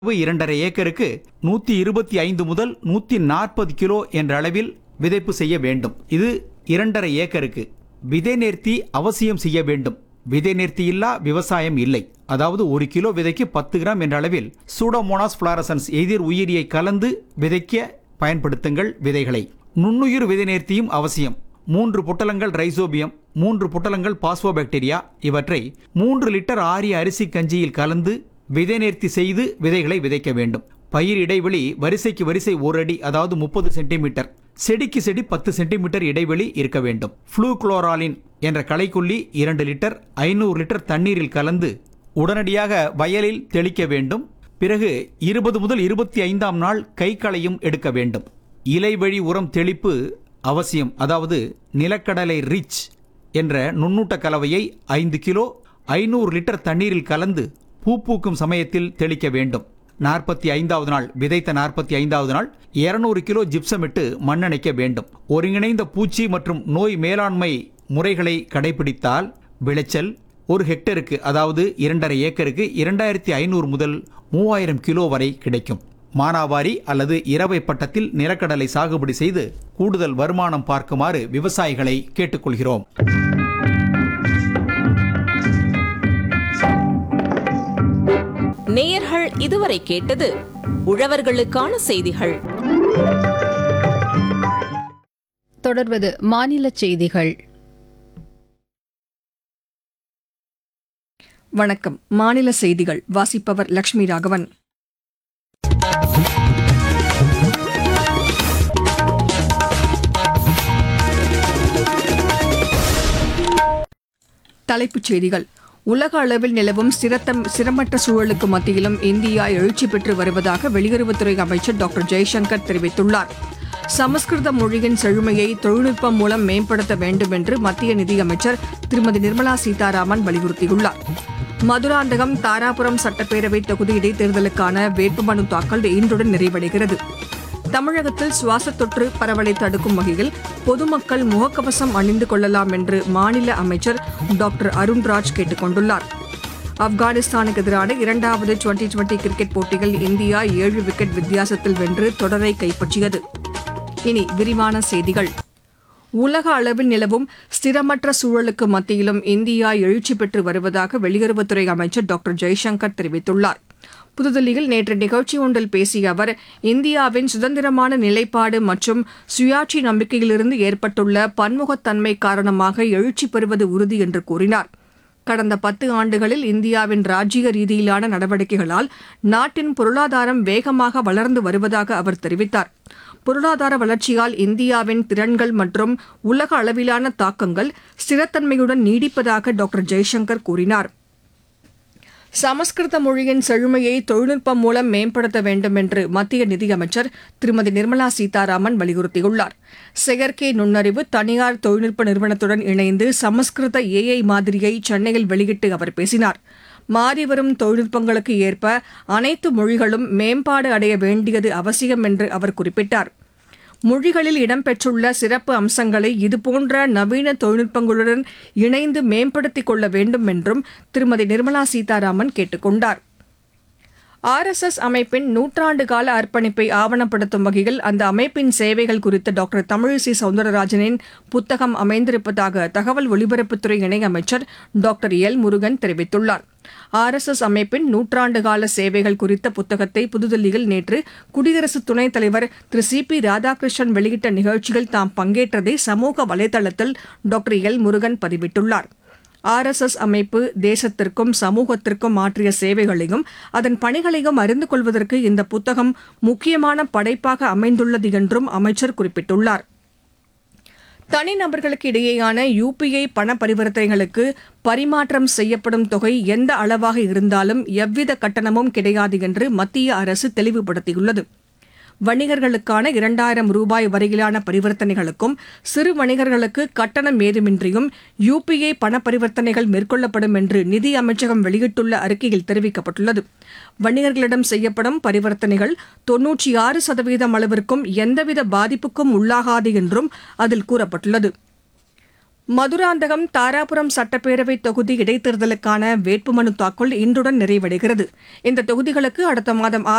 இரண்டரை ஏக்கருக்கு நூத்தி இருபத்தி ஐந்து முதல் நூத்தி நாற்பது கிலோ என்ற அளவில் விதைப்பு செய்ய வேண்டும் இது இரண்டரை ஏக்கருக்கு விதை நேர்த்தி அவசியம் செய்ய வேண்டும் விதை நேர்த்தி இல்லா விவசாயம் இல்லை அதாவது ஒரு கிலோ விதைக்கு பத்து கிராம் என்ற அளவில் சூடோமோனாஸ் ஃபிளாரசன்ஸ் எதிர் உயிரியை கலந்து விதைக்க பயன்படுத்துங்கள் விதைகளை நுண்ணுயிர் விதை நேர்த்தியும் அவசியம் மூன்று பொட்டலங்கள் ரைசோபியம் மூன்று பொட்டலங்கள் பாஸ்போபாக்டீரியா இவற்றை மூன்று லிட்டர் ஆரிய அரிசி கஞ்சியில் கலந்து விதை நேர்த்தி செய்து விதைகளை விதைக்க வேண்டும் பயிர் இடைவெளி வரிசைக்கு வரிசை ஒரு அடி அதாவது முப்பது சென்டிமீட்டர் செடிக்கு செடி பத்து சென்டிமீட்டர் இடைவெளி இருக்க வேண்டும் ஃப்ளூக்ளோராலின் என்ற களைக்கொல்லி இரண்டு லிட்டர் ஐநூறு லிட்டர் தண்ணீரில் கலந்து உடனடியாக வயலில் தெளிக்க வேண்டும் பிறகு இருபது முதல் இருபத்தி ஐந்தாம் நாள் கைக்களையும் எடுக்க வேண்டும் இலைவழி உரம் தெளிப்பு அவசியம் அதாவது நிலக்கடலை ரிச் என்ற நுண்ணூட்ட கலவையை ஐந்து கிலோ ஐநூறு லிட்டர் தண்ணீரில் கலந்து பூ பூக்கும் சமயத்தில் தெளிக்க வேண்டும் நாற்பத்தி ஐந்தாவது நாள் விதைத்த நாற்பத்தி ஐந்தாவது நாள் இருநூறு கிலோ ஜிப்சமிட்டு மண்ணணைக்க வேண்டும் ஒருங்கிணைந்த பூச்சி மற்றும் நோய் மேலாண்மை முறைகளை கடைபிடித்தால் விளைச்சல் ஒரு ஹெக்டருக்கு அதாவது இரண்டரை ஏக்கருக்கு இரண்டாயிரத்தி ஐநூறு முதல் மூவாயிரம் கிலோ வரை கிடைக்கும் மானாவாரி அல்லது இரவை பட்டத்தில் நிலக்கடலை சாகுபடி செய்து கூடுதல் வருமானம் பார்க்குமாறு விவசாயிகளை கேட்டுக்கொள்கிறோம் நேயர்கள் இதுவரை கேட்டது உழவர்களுக்கான செய்திகள் தொடர்வது மாநில செய்திகள் வணக்கம் மாநில செய்திகள் வாசிப்பவர் லட்சுமி ராகவன் தலைப்புச் செய்திகள் உலக அளவில் நிலவும் சிரத்தம் சிரமற்ற சூழலுக்கு மத்தியிலும் இந்தியா எழுச்சி பெற்று வருவதாக வெளியுறவுத்துறை அமைச்சர் டாக்டர் ஜெய்சங்கர் தெரிவித்துள்ளார் சமஸ்கிருத மொழியின் செழுமையை தொழில்நுட்பம் மூலம் மேம்படுத்த வேண்டும் என்று மத்திய நிதியமைச்சர் திருமதி நிர்மலா சீதாராமன் வலியுறுத்தியுள்ளார் மதுராந்தகம் தாராபுரம் சட்டப்பேரவை தொகுதி இடைத்தேர்தலுக்கான வேட்புமனு தாக்கல் இன்றுடன் நிறைவடைகிறது தமிழகத்தில் சுவாச தொற்று பரவலை தடுக்கும் வகையில் பொதுமக்கள் முகக்கவசம் அணிந்து கொள்ளலாம் என்று மாநில அமைச்சர் டாக்டர் அருண்ராஜ் கேட்டுக் கொண்டுள்ளார் ஆப்கானிஸ்தானுக்கு எதிரான இரண்டாவது டுவெண்டி டுவெண்டி கிரிக்கெட் போட்டியில் இந்தியா ஏழு விக்கெட் வித்தியாசத்தில் வென்று தொடரை கைப்பற்றியது இனி விரிவான செய்திகள் உலக அளவில் நிலவும் ஸ்திரமற்ற சூழலுக்கு மத்தியிலும் இந்தியா எழுச்சி பெற்று வருவதாக வெளியுறவுத்துறை அமைச்சர் டாக்டர் ஜெய்சங்கர் தெரிவித்துள்ளார் புதுதில்லியில் நேற்று நிகழ்ச்சி ஒன்றில் பேசிய அவர் இந்தியாவின் சுதந்திரமான நிலைப்பாடு மற்றும் சுயாட்சி நம்பிக்கையிலிருந்து ஏற்பட்டுள்ள பன்முகத்தன்மை காரணமாக எழுச்சி பெறுவது உறுதி என்று கூறினார் கடந்த பத்து ஆண்டுகளில் இந்தியாவின் ராஜ்ஜிய ரீதியிலான நடவடிக்கைகளால் நாட்டின் பொருளாதாரம் வேகமாக வளர்ந்து வருவதாக அவர் தெரிவித்தார் பொருளாதார வளர்ச்சியால் இந்தியாவின் திறன்கள் மற்றும் உலக அளவிலான தாக்கங்கள் ஸ்திரத்தன்மையுடன் நீடிப்பதாக டாக்டர் ஜெய்சங்கர் கூறினார் சமஸ்கிருத மொழியின் செழுமையை தொழில்நுட்பம் மூலம் மேம்படுத்த வேண்டும் என்று மத்திய நிதியமைச்சர் திருமதி நிர்மலா சீதாராமன் வலியுறுத்தியுள்ளார் செயற்கை நுண்ணறிவு தனியார் தொழில்நுட்ப நிறுவனத்துடன் இணைந்து சமஸ்கிருத ஏஐ மாதிரியை சென்னையில் வெளியிட்டு அவர் பேசினார் மாறிவரும் தொழில்நுட்பங்களுக்கு ஏற்ப அனைத்து மொழிகளும் மேம்பாடு அடைய வேண்டியது அவசியம் என்று அவர் குறிப்பிட்டார் மொழிகளில் இடம்பெற்றுள்ள சிறப்பு அம்சங்களை இதுபோன்ற நவீன தொழில்நுட்பங்களுடன் இணைந்து மேம்படுத்திக் கொள்ள வேண்டும் என்றும் திருமதி நிர்மலா சீதாராமன் கேட்டுக் கொண்டார் ஆர்எஸ்எஸ் அமைப்பின் நூற்றாண்டு கால அர்ப்பணிப்பை ஆவணப்படுத்தும் வகையில் அந்த அமைப்பின் சேவைகள் குறித்து டாக்டர் தமிழிசை சவுந்தரராஜனின் புத்தகம் அமைந்திருப்பதாக தகவல் ஒலிபரப்புத்துறை இணையமைச்சர் டாக்டர் எல் முருகன் தெரிவித்துள்ளார் ஆர்எஸ்எஸ் அமைப்பின் நூற்றாண்டு கால சேவைகள் குறித்த புத்தகத்தை புதுதில்லியில் நேற்று குடியரசு துணைத் தலைவர் திரு சி பி ராதாகிருஷ்ணன் வெளியிட்ட நிகழ்ச்சியில் தாம் பங்கேற்றதை சமூக வலைதளத்தில் டாக்டர் எல் முருகன் பதிவிட்டுள்ளார் ஆர்எஸ்எஸ் அமைப்பு தேசத்திற்கும் சமூகத்திற்கும் ஆற்றிய சேவைகளையும் அதன் பணிகளையும் அறிந்து கொள்வதற்கு இந்த புத்தகம் முக்கியமான படைப்பாக அமைந்துள்ளது என்றும் அமைச்சர் குறிப்பிட்டுள்ளார் தனிநபர்களுக்கு இடையேயான யுபிஐ பண பரிவர்த்தனைகளுக்கு பரிமாற்றம் செய்யப்படும் தொகை எந்த அளவாக இருந்தாலும் எவ்வித கட்டணமும் கிடையாது என்று மத்திய அரசு தெளிவுபடுத்தியுள்ளது வணிகர்களுக்கான இரண்டாயிரம் ரூபாய் வரையிலான பரிவர்த்தனைகளுக்கும் சிறு வணிகர்களுக்கு கட்டணம் ஏதுமின்றியும் யுபிஐ பண பரிவர்த்தனைகள் மேற்கொள்ளப்படும் என்று நிதி அமைச்சகம் வெளியிட்டுள்ள அறிக்கையில் தெரிவிக்கப்பட்டுள்ளது வணிகர்களிடம் செய்யப்படும் பரிவர்த்தனைகள் தொன்னூற்றி ஆறு சதவீதம் அளவிற்கும் எந்தவித பாதிப்புக்கும் உள்ளாகாது என்றும் அதில் கூறப்பட்டுள்ளது மதுராந்தகம் தாராபுரம் சட்டப்பேரவை தொகுதி இடைத்தேர்தலுக்கான வேட்புமனு தாக்கல் இன்றுடன் நிறைவடைகிறது இந்த தொகுதிகளுக்கு அடுத்த மாதம்